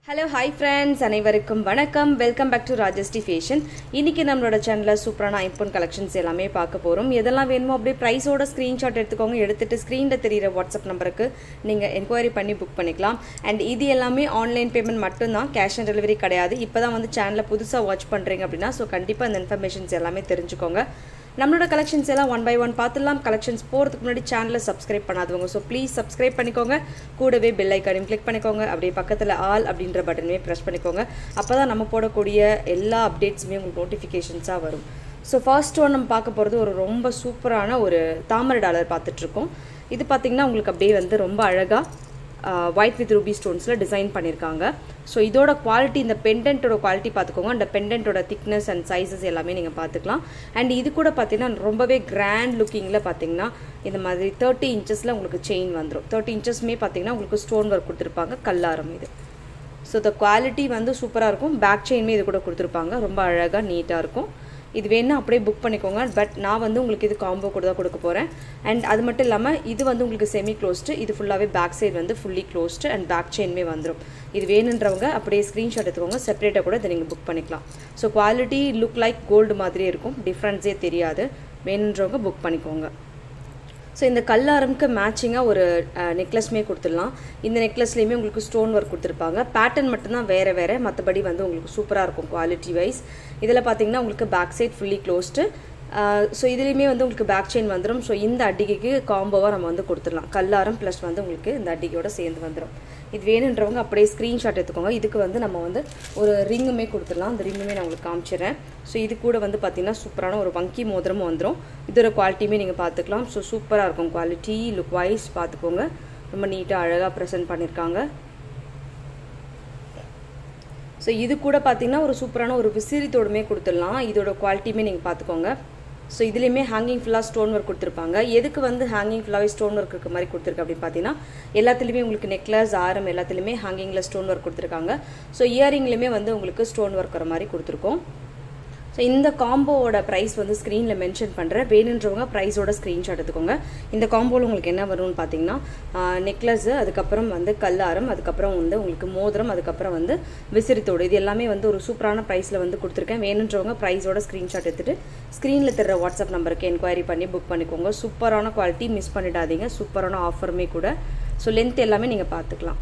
hello hi friends அனைவருக்கும் வணக்கம் welcome back to Rajasthi fashion இன்னைக்கு நம்மளோட சேனலில் சூப்பரான ஐஃபோன் கலெக்ஷன்ஸ் எல்லாமே பார்க்க போகிறோம் எதெல்லாம் வேணுமோ அப்படியே ப்ரைஸோட ஸ்க்ரீன்ஷாட் எடுத்துக்கோங்க எடுத்துட்டு ஸ்க்ரீனில் தெரியிற வாட்ஸ்அப் நம்பருக்கு நீங்கள் என்கொயரி பண்ணி புக் பண்ணிக்கலாம் அண்ட் இது எல்லாமே ஆன்லைன் பேமெண்ட் மட்டும்தான் கேஷ் ஆன் டெலிவரி கிடையாது இப்போ தான் வந்து சேனலில் புதுசாக வாட்ச் பண்ணுறீங்க அப்படின்னா ஸோ கண்டிப்பாக இந்த இன்ஃபர்மேஷன்ஸ் எல்லாமே தெரிஞ்சுக்கோங்க நம்மளோட கலெக்ஷன்ஸ் எல்லாம் ஒன் பை ஒன் பார்த்துலாம் கலெக்ஷன்ஸ் போகிறதுக்கு முன்னாடி சேனலை சப்ஸ்கிரைப் பண்ணாதவங்க ஸோ ப்ளீஸ் சப்ஸ்கிரைப் பண்ணிக்கோங்க கூடவே பெல் ஐக்கானையும் கிளிக் பண்ணிக்கோங்க அப்படியே பக்கத்தில் ஆல் அப்படின்ற பட்டனையும் ப்ரெஸ் பண்ணிக்கோங்க அப்போ தான் நம்ம போடக்கூடிய எல்லா அப்டேட்ஸுமே உங்களுக்கு நோட்டிஃபிகேஷன்ஸாக வரும் ஸோ ஃபர்ஸ்ட் ஒன் நம்ம பார்க்க போகிறது ஒரு ரொம்ப சூப்பரான ஒரு தாமரை டாலர் பார்த்துட்ருக்கோம் இது பார்த்திங்கன்னா உங்களுக்கு அப்படியே வந்து ரொம்ப அழகாக ஒயிட் வித் ரூபி ஸ்டோன்ஸில் டிசைன் பண்ணியிருக்காங்க ஸோ இதோட குவாலிட்டி இந்த பெண்டன்ட்டோட குவாலிட்டி பார்த்துக்கோங்க அந்த பெண்டன்ட்டோட திக்னஸ் அண்ட் சைஸஸ் எல்லாமே நீங்கள் பார்த்துக்கலாம் அண்ட் இது கூட பார்த்தீங்கன்னா ரொம்பவே கிராண்ட் லுக்கிங்கில் பார்த்தீங்கன்னா இந்த மாதிரி தேர்ட்டி இன்ச்சஸில் உங்களுக்கு செயின் வந்துடும் தேர்ட்டி இன்ச்சஸ்மே பார்த்தீங்கன்னா உங்களுக்கு ஸ்டோன் ஒர்க் கொடுத்துருப்பாங்க கல்லாரம் இது ஸோ இந்த குவாலிட்டி வந்து சூப்பராக இருக்கும் பேக் செயின்மே இது கூட கொடுத்துருப்பாங்க ரொம்ப அழகாக நீட்டாக இருக்கும் இது வேணா அப்படியே புக் பண்ணிக்கோங்க பட் நான் வந்து உங்களுக்கு இது காம்போ கூட தான் கொடுக்க போகிறேன் அண்ட் அது மட்டும் இல்லாமல் இது வந்து உங்களுக்கு செமி க்ளோஸ்டு இது ஃபுல்லாகவே பேக் சைடு வந்து ஃபுல்லி க்ளோஸ்டு அண்ட் பேக் செயின்மே வந்துடும் இது வேணுன்றவங்க அப்படியே ஸ்க்ரீன்ஷாட் எடுத்துக்கோங்க செப்பரேட்டாக கூட இதை நீங்கள் புக் பண்ணிக்கலாம் so quality look like gold மாதிரியே இருக்கும் டிஃப்ரென்ஸே தெரியாது வேணுன்றவங்க புக் பண்ணிக்கோங்க ஸோ இந்த கல்லாரம்க்கு மேட்சிங்காக ஒரு நெக்லஸ்மே கொடுத்துடலாம் இந்த நெக்லஸ்லேயுமே உங்களுக்கு ஸ்டோன் ஒர்க் கொடுத்துருப்பாங்க பேட்டர்ன் மட்டும்தான் வேறு வேறு மற்றபடி வந்து உங்களுக்கு சூப்பராக இருக்கும் குவாலிட்டி வைஸ் இதில் பார்த்தீங்கன்னா உங்களுக்கு back side fully closed so இதுலேயுமே வந்து உங்களுக்கு பேக் செயின் வந்துடும் ஸோ இந்த அடிகைக்கு காம்போவாக நம்ம வந்து கொடுத்துடலாம் கல்லாரம் ப்ளஸ் வந்து உங்களுக்கு இந்த அடிகையோட சேர்ந்து வந்துடும் இது வேணுன்றவங்க அப்படியே ஸ்க்ரீன்ஷாட் எடுத்துக்கோங்க இதுக்கு வந்து நம்ம வந்து ஒரு ரிங்குமே கொடுத்துடலாம் அந்த ரிங்குமே நான் உங்களுக்கு காமிச்சிடுறேன் ஸோ இது கூட வந்து பார்த்திங்கன்னா சூப்பரான ஒரு வங்கி மோதிரமும் வந்துடும் இதோட குவாலிட்டியுமே நீங்கள் பார்த்துக்கலாம் ஸோ சூப்பராக இருக்கும் குவாலிட்டி லுக் வைஸ் பார்த்துக்கோங்க ரொம்ப நீட்டாக அழகாக ப்ரெசென்ட் பண்ணியிருக்காங்க ஸோ இது கூட பார்த்தீங்கன்னா ஒரு சூப்பரான ஒரு விசிறித்தோடுமே கொடுத்துடலாம் இதோட குவாலிட்டியுமே நீங்கள் பார்த்துக்கோங்க ஸோ இதுலேயுமே ஹேங்கிங் ஃபுல்லாக ஸ்டோன் ஒர்க் கொடுத்துருப்பாங்க எதுக்கு வந்து ஹேங்கிங் ஃபுல்லாகவே ஸ்டோன் ஒர்க் இருக்க மாதிரி கொடுத்துருக்கு அப்படின்னு பார்த்தீங்கன்னா எல்லாத்துலேயுமே உங்களுக்கு நெக்லஸ் ஆரம் எல்லாத்துலேயுமே ஹேங்கிங்கில் ஸ்டோன் ஒர்க் கொடுத்துருக்காங்க ஸோ இயரிங்லேயுமே வந்து உங்களுக்கு ஸ்டோன் ஒர்க் வர மாதிரி கொடுத்துருக்கோம் ஸோ இந்த காம்போவோட ப்ரைஸ் வந்து ஸ்க்ரீனில் மென்ஷன் பண்ணுறேன் வேணுன்றவங்க ப்ரைஸோட ஸ்க்ரீன்ஷாட் எடுத்துக்கோங்க இந்த காம்போவில் உங்களுக்கு என்ன வரும்னு பார்த்தீங்கன்னா நெக்லஸ்ஸு அதுக்கப்புறம் வந்து கல்லாரம் அதுக்கப்புறம் வந்து உங்களுக்கு மோதிரம் அதுக்கப்புறம் வந்து விசிறித்தோடு இது எல்லாமே வந்து ஒரு சூப்பரான ப்ரைஸில் வந்து கொடுத்துருக்கேன் வேணுன்றவங்க ப்ரைஸோட ஸ்க்ரீன்ஷாட் எடுத்துகிட்டு ஸ்க்ரீனில் தர வாட்ஸ்அப் நம்பருக்கு என்கொயரி பண்ணி புக் பண்ணிக்கோங்க சூப்பரான குவாலிட்டி மிஸ் பண்ணிடாதீங்க சூப்பரான ஆஃபருமே கூட ஸோ லென்த் எல்லாமே நீங்கள் பார்த்துக்கலாம்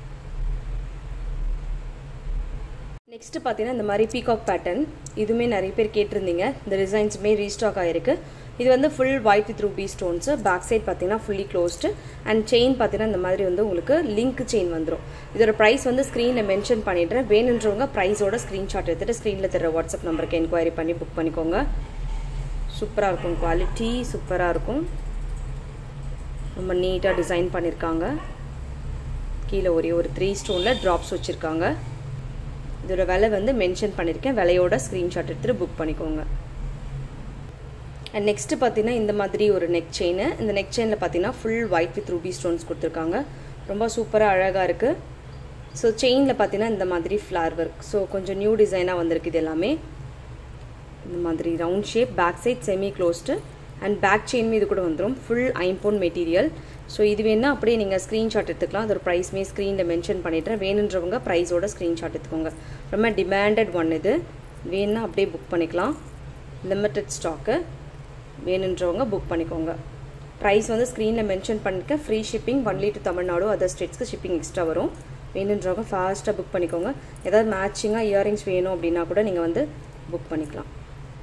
நெக்ஸ்ட் பார்த்தீங்கன்னா இந்த மாதிரி பீகாக் பேட்டர்ன் இதுவுமே நிறைய பேர் கேட்டிருந்தீங்க இந்த டிசைன்ஸுமே ரீஸ்டாக் ஆகிருக்கு இது வந்து full white with ruby stones back side பார்த்தீங்கன்னா ஃபுல்லி க்ளோஸ்டு அண்ட் செயின் பார்த்தீங்கன்னா இந்த மாதிரி வந்து உங்களுக்கு லிங்க் செயின் வந்துடும் இதோட ப்ரைஸ் வந்து ஸ்க்ரீனில் மென்ஷன் பண்ணிடுறேன் வேணுன்றவங்க ப்ரைஸோட ஸ்க்ரீன்ஷாட் எடுத்துகிட்டு ஸ்க்ரீனில் தர வாட்ஸ்அப் நம்பருக்கு என்கொயரி பண்ணி புக் பண்ணிக்கோங்க சூப்பராக இருக்கும் குவாலிட்டி சூப்பராக இருக்கும் ரொம்ப நீட்டாக டிசைன் பண்ணியிருக்காங்க கீழே ஒரே ஒரு த்ரீ ஸ்டோனில் ட்ராப்ஸ் வச்சுருக்காங்க இதோட விலை வந்து மென்ஷன் பண்ணியிருக்கேன் விலையோட ஸ்க்ரீன்ஷாட் எடுத்துகிட்டு புக் பண்ணிக்கோங்க அண்ட் நெக்ஸ்ட்டு பார்த்தீங்கன்னா இந்த மாதிரி ஒரு நெக் செயின் இந்த நெக் செயினில் பார்த்தீங்கன்னா full white with ruby stones கொடுத்துருக்காங்க ரொம்ப சூப்பராக அழகாக இருக்குது ஸோ செயினில் பார்த்தீங்கன்னா இந்த மாதிரி ஃப்ளார் ஒர்க் ஸோ கொஞ்சம் நியூ டிசைனாக வந்திருக்கு இது எல்லாமே இந்த மாதிரி round shape back side semi closed and back செயின்மே இது கூட வந்துடும் ஃபுல் ஐம்போன் மெட்டீரியல் ஸோ இது வேணால் அப்படியே நீங்கள் ஸ்க்ரீன்ஷாட் எடுத்துக்கலாம் அதோட ப்ரைஸ்மே ஸ்க்ரீனில் மென்ஷன் பண்ணிடுறேன் வேணுன்றவங்க ப்ரைஸோட ஸ்க்ரீன்ஷாட் எடுத்துக்கோங்க ரொம்ப டிமாண்டட் ஒன் இது வேணுன்னா அப்படியே புக் பண்ணிக்கலாம் லிமிட்டட் ஸ்டாக்கு வேணுன்றவங்க புக் பண்ணிக்கோங்க ப்ரைஸ் வந்து ஸ்க்ரீனில் மென்ஷன் பண்ணியிருக்கேன் free shipping only to Tamil Nadu other ஸ்டேட்ஸ்க்கு ஷிப்பிங் எக்ஸ்ட்ரா வரும் வேணுன்றவங்க ஃபாஸ்ட்டாக புக் பண்ணிக்கோங்க ஏதாவது மேட்சிங்காக இயரிங்ஸ் வேணும் அப்படின்னா கூட நீங்கள் வந்து புக் பண்ணிக்கலாம்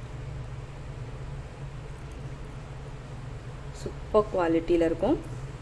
சூப்பர் குவாலிட்டியில் இருக்கும்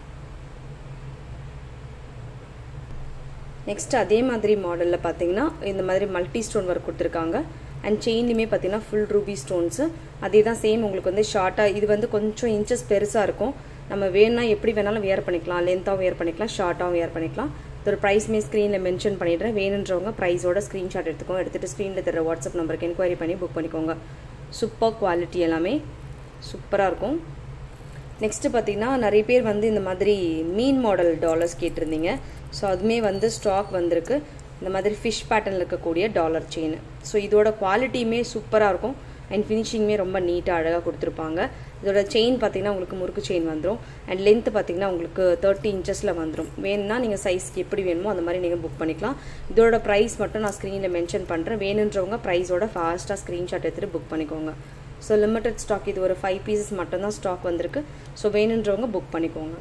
நெக்ஸ்ட் அதே மாதிரி மாடலில் பார்த்தீங்கன்னா இந்த மாதிரி மல்டி ஸ்டோன் ஒர்க் கொடுத்துருக்காங்க அண்ட் செயின்லையுமே பார்த்தீங்கன்னா ஃபுல் ரூபி ஸ்டோன்ஸு அதே தான் சேம் உங்களுக்கு வந்து ஷார்ட்டாக இது வந்து கொஞ்சம் இன்ச்சஸ் பெருசாக இருக்கும் நம்ம வேணும்னா எப்படி வேணாலும் வேர் பண்ணிக்கலாம் லென்த்தாகவும் வேர் பண்ணிக்கலாம் ஷார்ட்டாகவும் வேர் பண்ணிக்கலாம் இதோட ப்ரைஸ்மே ஸ்க்ரீனில் மென்ஷன் பண்ணிடுறேன் வேணுன்றவங்க ப்ரைஸோட ஸ்க்ரீன்ஷாட் எடுத்துக்கோங்க எடுத்துகிட்டு ஸ்க்ரீனில் தர வாட்ஸ்அப் நம்பருக்கு என்கொயரி பண்ணி புக் பண்ணிக்கோங்க சூப்பர் குவாலிட்டி எல்லாமே சூப்பராக இருக்கும் நெக்ஸ்ட்டு பார்த்தீங்கன்னா நிறைய பேர் வந்து இந்த மாதிரி மீன் மாடல் டாலர்ஸ் கேட்டிருந்தீங்க ஸோ அதுவுமே வந்து ஸ்டாக் வந்திருக்கு இந்த மாதிரி ஃபிஷ் பேட்டர்னில் இருக்கக்கூடிய டாலர் செயின் ஸோ இதோட குவாலிட்டியுமே சூப்பராக இருக்கும் அண்ட் ஃபினிஷிங்குமே ரொம்ப நீட்டாக அழகாக கொடுத்துருப்பாங்க இதோட செயின் பார்த்தீங்கன்னா உங்களுக்கு முறுக்கு செயின் வந்துடும் அண்ட் லென்த்து பார்த்தீங்கன்னா உங்களுக்கு தேர்ட்டி இன்ச்சஸில் வந்துடும் வேணும்னா நீங்கள் சைஸ்க்கு எப்படி வேணுமோ அந்த மாதிரி நீங்கள் புக் பண்ணிக்கலாம் இதோட ப்ரைஸ் மட்டும் நான் ஸ்க்ரீனில் மென்ஷன் பண்ணுறேன் வேணுன்றவங்க ப்ரைஸோட ஃபாஸ்ட்டாக ஸ்க்ரீன்ஷாட் எடுத்துகிட்டு புக் பண்ணிக்கோங்க ஸோ லிமிட்டட் ஸ்டாக் இது ஒரு ஃபைவ் பீசஸ் மட்டும்தான் ஸ்டாக் வந்திருக்கு ஸோ வேணுன்றவங்க புக் பண்ணிக்கோங்க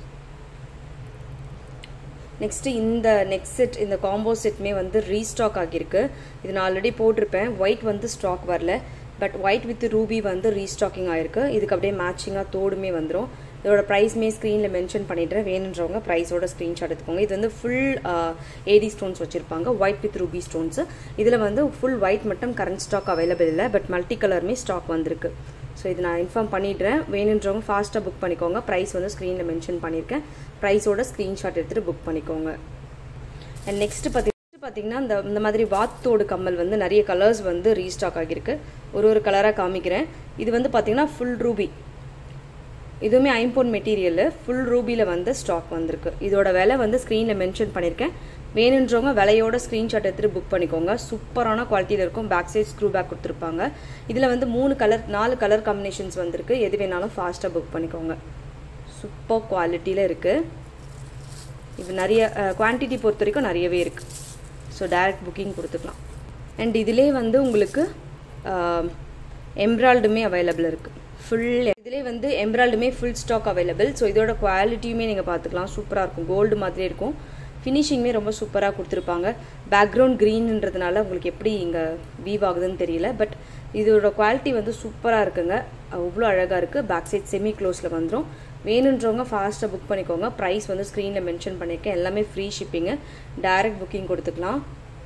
நெக்ஸ்ட்டு இந்த நெக்ஸ்ட் செட் இந்த காம்போ செட்மே வந்து ரீஸ்டாக் ஆகியிருக்கு இது நான் ஆல்ரெடி போட்டிருப்பேன் ஒயிட் வந்து ஸ்டாக் வரல பட் ஒயிட் வித் ரூபி வந்து ரீஸ்டாக்கிங் ஆயிருக்கு இதுக்கு அப்படியே மேட்சிங்காக தோடுமே வந்துடும் இதோட ப்ரைஸ்மே ஸ்க்ரீனில் மென்ஷன் பண்ணிடுறேன் வேணுன்றவங்க ப்ரைஸோட ஸ்க்ரீன்ஷாட் எடுத்துக்கோங்க இது வந்து ஃபுல் ஏடி ஸ்டோன்ஸ் வச்சுருப்பாங்க ஒயிட் வித் ரூபி ஸ்டோன்ஸ் இதில் வந்து ஃபுல் ஒயிட் மட்டும் கரண்ட் ஸ்டாக் அவைலபிள் இல்லை பட் மல்டி கலருமே ஸ்டாக் வந்திருக்கு ஸோ இது நான் இன்ஃபார்ம் பண்ணிடுறேன் வேணுன்றவங்க ஃபாஸ்ட்டாக புக் பண்ணிக்கோங்க ப்ரைஸ் வந்து ஸ்க்ரீனில் மென்ஷன் பண்ணியிருக்கேன் ப்ரைஸோட ஸ்க்ரீன்ஷாட் எடுத்துகிட்டு புக் பண்ணிக்கோங்க அண்ட் நெக்ஸ்ட் பார்த்தி பார்த்தீங்கன்னா இந்த இந்த மாதிரி வாத்தோடு கம்மல் வந்து நிறைய கலர்ஸ் வந்து ரீஸ்டாக் ஆகியிருக்கு ஒரு ஒரு கலராக காமிக்கிறேன் இது வந்து பார்த்தீங்கன்னா ஃபுல் ரூபி இதுவுமே ஐம்போன் மெட்டீரியல் ஃபுல் ரூபியில் வந்து ஸ்டாக் வந்திருக்கு இதோட விலை வந்து ஸ்க்ரீனில் மென்ஷன் பண்ணியிருக்கேன் வேணுன்றவங்க விலையோட ஸ்க்ரீன்ஷாட் எடுத்துகிட்டு புக் பண்ணிக்கோங்க சூப்பரான குவாலிட்டியில் இருக்கும் பேக் சைட் ஸ்க்ரூ பேக் கொடுத்துருப்பாங்க இதில் வந்து மூணு கலர் நாலு கலர் காம்பினேஷன்ஸ் வந்திருக்கு எது வேணாலும் ஃபாஸ்ட்டாக புக் பண்ணிக்கோங்க சூப்பர் குவாலிட்டியில் இருக்குது இது நிறைய குவான்டிட்டி பொறுத்த வரைக்கும் நிறையவே இருக்குது ஸோ டைரக்ட் புக்கிங் கொடுத்துக்கலாம் அண்ட் இதிலே வந்து உங்களுக்கு எம்ப்ராய்டுமே அவைலபிள் இருக்குது ஃபுல் இதிலே வந்து எம்ப்ராய்டுமே ஃபுல் ஸ்டாக் அவைலபிள் ஸோ இதோட குவாலிட்டியுமே நீங்கள் பார்த்துக்கலாம் சூப்பராக இருக்கும் கோல்டு மாதிரி இருக்கும் ஃபினிஷிங்குமே ரொம்ப சூப்பராக கொடுத்துருப்பாங்க பேக்ரவுண்ட் க்ரீன்ன்றதுனால உங்களுக்கு எப்படி இங்கே வீவ் ஆகுதுன்னு தெரியல பட் இதோட குவாலிட்டி வந்து சூப்பராக இருக்குங்க அவ்வளோ அழகாக இருக்குது பேக் சைட் செமி க்ளோஸில் வந்துடும் வேணுன்றவங்க ஃபாஸ்ட்டாக புக் பண்ணிக்கோங்க ப்ரைஸ் வந்து ஸ்க்ரீனில் மென்ஷன் பண்ணியிருக்கேன் எல்லாமே ஃப்ரீ ஷிப்பிங்கு டைரக்ட் புக்கிங் கொடுத்துக்கலாம்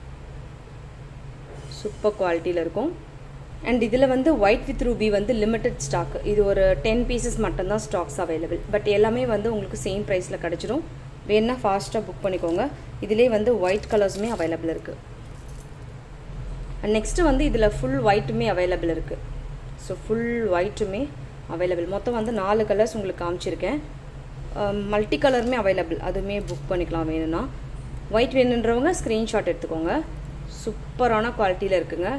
சூப்பர் குவாலிட்டியில் இருக்கும் அண்ட் இதில் வந்து ஒயிட் வித் ரூபி வந்து லிமிட்டட் ஸ்டாக் இது ஒரு டென் பீசஸ் மட்டும்தான் ஸ்டாக்ஸ் அவைலபிள் பட் எல்லாமே வந்து உங்களுக்கு சேம் ப்ரைஸில் கிடச்சிடும் வேணா ஃபாஸ்ட்டாக புக் பண்ணிக்கோங்க இதிலே வந்து ஒயிட் கலர்ஸுமே அவைலபிள் இருக்குது அண்ட் நெக்ஸ்ட்டு வந்து இதில் ஃபுல் ஒயிட்டுமே அவைலபிள் இருக்குது ஸோ ஃபுல் ஒயிட்டுமே அவைலபிள் மொத்தம் வந்து நாலு கலர்ஸ் உங்களுக்கு காமிச்சிருக்கேன் மல்டி கலருமே அவைலபிள் அதுவுமே புக் பண்ணிக்கலாம் வேணும்னா ஒயிட் வேணுன்றவங்க ஸ்க்ரீன்ஷாட் எடுத்துக்கோங்க சூப்பரான குவாலிட்டியில் இருக்குங்க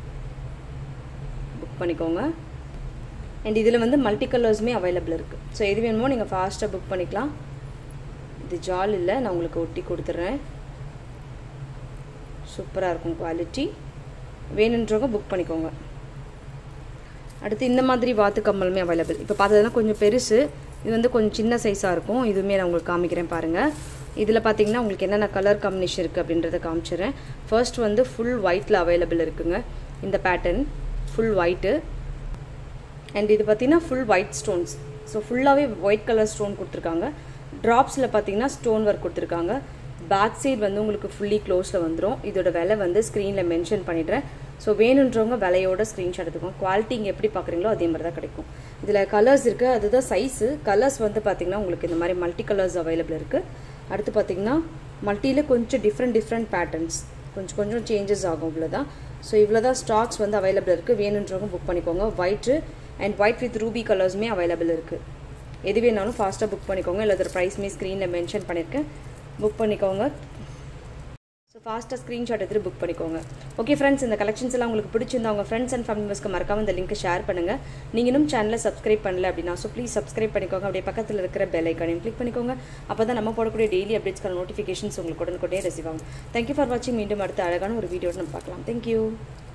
புக் பண்ணிக்கோங்க அண்ட் இதில் வந்து மல்டி கலர்ஸுமே அவைலபிள் இருக்குது ஸோ எது வேணுமோ நீங்கள் ஃபாஸ்ட்டாக புக் பண்ணிக்கலாம் இது ஜால் இல்லை நான் உங்களுக்கு ஒட்டி கொடுத்துட்றேன் சூப்பராக இருக்கும் குவாலிட்டி வேணுன்றவங்க புக் பண்ணிக்கோங்க அடுத்து இந்த மாதிரி வாத்து கம்மலுமே அவைலபிள் இப்போ பார்த்ததுனா கொஞ்சம் பெருசு இது வந்து கொஞ்சம் சின்ன சைஸாக இருக்கும் இதுவுமே நான் உங்களுக்கு காமிக்கிறேன் பாருங்கள் இதில் பார்த்தீங்கன்னா உங்களுக்கு என்னென்ன கலர் காம்பினேஷன் இருக்குது அப்படின்றத காமிச்சிடுறேன் ஃபர்ஸ்ட் வந்து ஃபுல் ஒயிட்டில் அவைலபிள் இருக்குங்க இந்த பேட்டர்ன் ஃபுல் ஒயிட்டு அண்ட் இது பார்த்தீங்கன்னா ஃபுல் ஒயிட் ஸ்டோன்ஸ் ஸோ ஃபுல்லாகவே ஒயிட் கலர் ஸ்டோன் கொடுத்துருக்காங்க ட்ராப்ஸில் பார்த்தீங்கன்னா ஸ்டோன் ஒர்க் கொடுத்துருக்காங்க பேக் சைடு வந்து உங்களுக்கு ஃபுல்லி க்ளோஸில் வந்துடும் இதோட விலை வந்து ஸ்க்ரீனில் மென்ஷன் பண்ணிடுறேன் ஸோ வேணுன்றவங்க விலையோட ஸ்க்ரீன்ஷாட் எடுத்துக்கோங்க குவாலிட்டி இங்கே எப்படி பார்க்குறீங்களோ அதே மாதிரி தான் கிடைக்கும் இதில் கலர்ஸ் இருக்குது அதுதான் சைஸு கலர்ஸ் வந்து பார்த்திங்கன்னா உங்களுக்கு இந்த மாதிரி மல்டி கலர்ஸ் அவைலபிள் இருக்குது அடுத்து பார்த்திங்கன்னா மல்டியில் கொஞ்சம் டிஃப்ரெண்ட் டிஃப்ரெண்ட் பேட்டர்ன்ஸ் கொஞ்சம் கொஞ்சம் சேஞ்சஸ் ஆகும் இவ்வளோதான் ஸோ இவ்வளோ தான் ஸ்டாக்ஸ் வந்து அவைலபிள் இருக்குது வேணுன்றவங்க புக் பண்ணிக்கோங்க white and white with ruby கலர்ஸுமே அவைலபிள் இருக்குது எது வேணாலும் ஃபாஸ்ட்டாக புக் பண்ணிக்கோங்க இல்லை அதோட ப்ரைஸ்மே ஸ்க்ரீனில் மென்ஷன் பண்ணியிருக்கேன் புக் பண்ணிக்கோங்க ஸோ ஃபாஸ்ட்டாக ஸ்க்ரீன்ஷாட் எடுத்துகிட்டு புக் பண்ணிக்கோங்க ஓகே ஃப்ரெண்ட்ஸ் இந்த கலெக்ஷன்ஸ் எல்லாம் உங்களுக்கு பிடிச்சிருந்தா உங்கள் ஃப்ரெண்ட்ஸ் அண்ட் ஃபேமிலி மெம்பர்ஸ்க்கு மறக்காம இந்த லிங்க் ஷேர் பண்ணுங்கள் நீங்கள் இன்னும் சேனலை சப்ஸ்கிரைப் பண்ணல அப்படின்னா ஸோ ப்ளீஸ் சப்ஸ்கிரைப் பண்ணிக்கோங்க அப்படியே பக்கத்தில் இருக்கிற பெல் ஐக்கானையும் கிளிக் பண்ணிக்கோங்க அப்போ தான் நம்ம போடக்கூடிய டெய்லி அப்டேட்ஸ்க்கான நோட்டிஃபிகேஷன்ஸ் உங்களுக்கு உடனுக்குடனே ரிசீவ் ஆகும் தேங்க்யூ ஃபார் வாட்சிங் மீண்டும் அடுத்த அழகான ஒரு வீடியோ நம்ம பார்க்கலாம் தேங்க்யூ